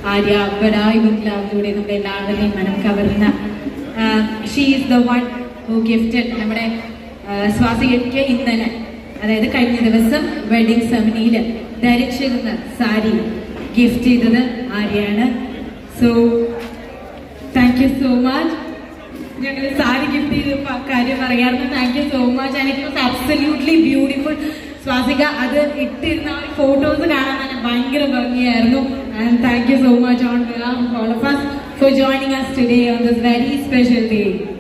ആര്യ ബഡായ് ബംഗ്ലാവിലൂടെ നമ്മുടെ എല്ലാവരെയും മനം കവർന്ന she is the one who gifted നമ്മുടെ ആ, സ്വാസികയ്ക്ക് ഇന്നലെ അതായത് കഴിഞ്ഞ ദിവസം വെഡിങ് സെമനിയിൽ ധരിച്ചിരുന്ന സാരി ഗിഫ്റ്റ് ചെയ്തത് ആര്യാണ് so thank you so much ഞങ്ങൾ സാരി ഗിഫ്റ്റ് ചെയ്ത കാര്യം പറയാറുണ്ട് thank you so much and it was absolutely beautiful Swasika അത് ഇട്ടിരുന്ന ആ ഒരു ഫോട്ടോസ് കാണാൻ തന്നെ ഭയങ്കര ഭംഗിയായിരുന്നു and thank you so much on behalf of all of us for joining us today on this very special day.